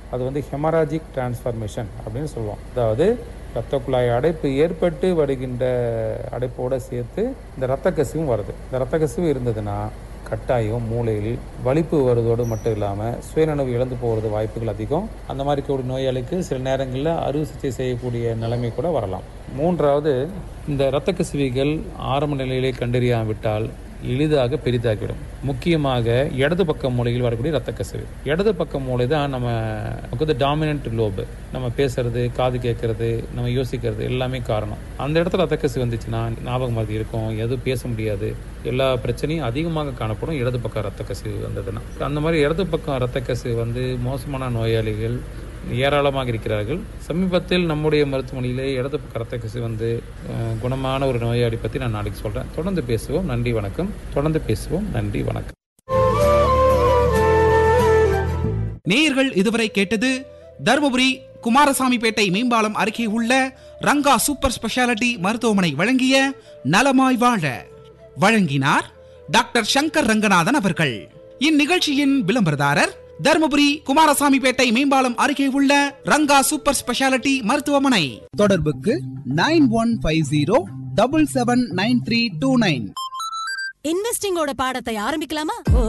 அது வந்து haemorrhagic transformation அப்படின்னு சொல்லுவோம் அதாவது இரத்த குழாய் அடைப்பு ஏற்பட்டு வருகின்ற அடைப்போடு சேர்த்து இந்த இரத்த கசிவும் வருது இந்த இரத்த கசிவு இருந்ததுன்னா கட்டாயம் மூளையில் வலிப்பு வருவதோடு மட்டும் இல்லாமல் சுயநனவு இழந்து போகிறது வாய்ப்புகள் அதிகம் அந்த மாதிரி கூடிய நோயாளிக்கு சில நேரங்களில் அறுவை சிகிச்சை செய்யக்கூடிய நிலைமை கூட வரலாம் மூன்றாவது இந்த இரத்த கசிவிகள் ஆரம்ப நிலையிலே கண்டறியாவிட்டால் எளிதாக பெரிதாகிவிடும் முக்கியமாக இடது பக்க மூலையில் வரக்கூடிய ரத்த கசிவு இடது பக்க மூளை தான் நம்ம நமக்கு வந்து டாமினன்ட் லோபு நம்ம பேசுறது காது கேட்கறது நம்ம யோசிக்கிறது எல்லாமே காரணம் அந்த இடத்துல ரத்த கசிவு வந்துச்சுன்னா ஞாபகம் மறதி இருக்கும் எதுவும் பேச முடியாது எல்லா பிரச்சனையும் அதிகமாக காணப்படும் இடது பக்கம் ரத்த கசிவு வந்ததுன்னா அந்த மாதிரி இடது பக்கம் ரத்த கசிவு வந்து மோசமான நோயாளிகள் ஏராளமாக இருக்கிறார்கள் சமீபத்தில் நம்முடைய மருத்துவமனையிலே இடது பக்க ரத்த கசிவு வந்து அஹ், குணமான ஒரு நோயாளி பற்றி நான் நாளைக்கு சொல்கிறேன் தொடர்ந்து பேசுவோம் நன்றி வணக்கம் தொடர்ந்து பேசுவோம் நன்றி வணக்கம் நேயர்கள் இதுவரை கேட்டது தருமபுரி குமாரசாமிப்பேட்டை மேம்பாலம் அருகே உள்ள ரங்கா சூப்பர் ஸ்பெஷாலிட்டி மருத்துவமனை வழங்கிய நலமாய் வாழ வழங்கினார் டாக்டர் சங்கர் ரங்கநாதன் அவர்கள் இந்நிகழ்ச்சியின் விளம்பரதாரர் தருமபுரி குமாரசாமிப்பேட்டை மேம்பாலம் அருகே உள்ள ரங்கா சூப்பர் ஸ்பெஷாலிட்டி மருத்துவமனை தொடர்புக்கு nine one five zero double seven nine three two nine இன்வெஸ்டிங்கோட பாடத்தை ஆரம்பிக்கலாமா ஓ